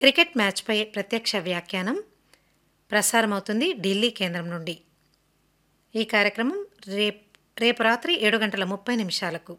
cricket మ్యాచ్పై ప్రత్యక్ష వ్యాఖ్యానం ప్రసారమవుతుంది ఢిల్లీ కేంద్రం నుండి ఈ కార్యక్రమం రేపు రేపు రాత్రి ఏడు గంటల ముప్పై నిమిషాలకు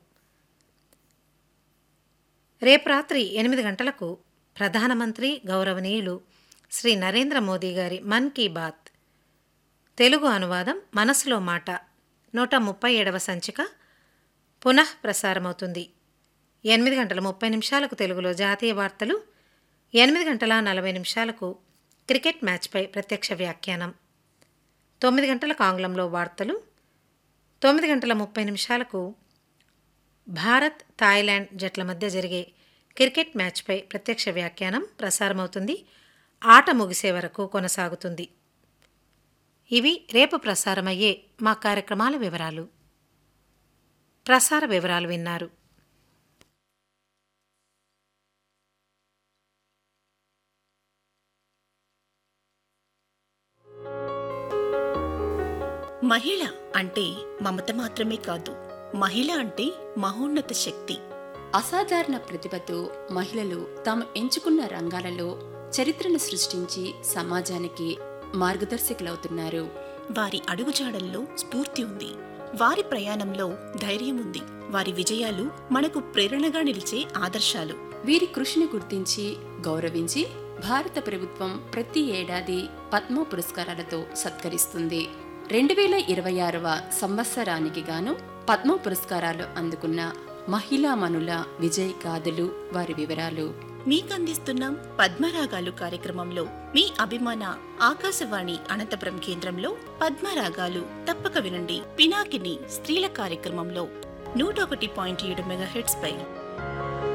రేపు రాత్రి ఎనిమిది గంటలకు ప్రధానమంత్రి గౌరవనీయులు శ్రీ నరేంద్ర మోదీ గారి మన్ కీ బాత్ తెలుగు అనువాదం మనసులో మాట నూట ముప్పై ఏడవ సంచిక పునః ప్రసారమవుతుంది ఎనిమిది గంటల ముప్పై నిమిషాలకు తెలుగులో జాతీయ వార్తలు ఎనిమిది గంటల నలభై నిమిషాలకు క్రికెట్ మ్యాచ్పై ప్రత్యక్ష వ్యాఖ్యానం తొమ్మిది గంటలకు ఆంగ్లంలో వార్తలు తొమ్మిది గంటల ముప్పై నిమిషాలకు భారత్ థాయిలాండ్ జట్ల మధ్య జరిగే క్రికెట్ మ్యాచ్పై ప్రత్యక్ష వ్యాఖ్యానం ప్రసారమవుతుంది ఆట ముగిసే వరకు కొనసాగుతుంది ఇవి రేపు ప్రసారమయ్యే మా కార్యక్రమాల వివరాలు ప్రసార వివరాలు విన్నారు మహిళ అంటే మమత మాత్రమే కాదు మహిళ అంటే మహోన్నత శక్తి అసాధారణ ప్రతిభతో మహిళలు తాము ఎంచుకున్న రంగాలలో చరిత్రను సృష్టించి సమాజానికి మార్గదర్శకులవుతున్నారు వారి అడుగుజాడల్లో స్ఫూర్తి ఉంది వారి ప్రయాణంలో ధైర్యం ఉంది వారి విజయాలు మనకు ప్రేరణగా నిలిచే ఆదర్శాలు వీరి కృషిని గుర్తించి గౌరవించి భారత ప్రభుత్వం ప్రతి ఏడాది పద్మ పురస్కారాలతో సత్కరిస్తుంది రెండు వేల ఇరవై ఆరవ సంవత్సరానికి గాను పద్మ పురస్కారాలు అందుకున్న మహిళామణుల విజయ్ గాథలు వారి వివరాలు మీకందిస్తున్నాం పద్మరాగాలు కార్యక్రమంలో మీ అభిమాన ఆకాశవాణి అనంతపురం కేంద్రంలో పద్మరాగాలు తప్పక వినండి పినాకిని స్త్రీల కార్యక్రమంలో నూట ఒకటి పాయింట్ ఏడు మెగాహెట్స్ పై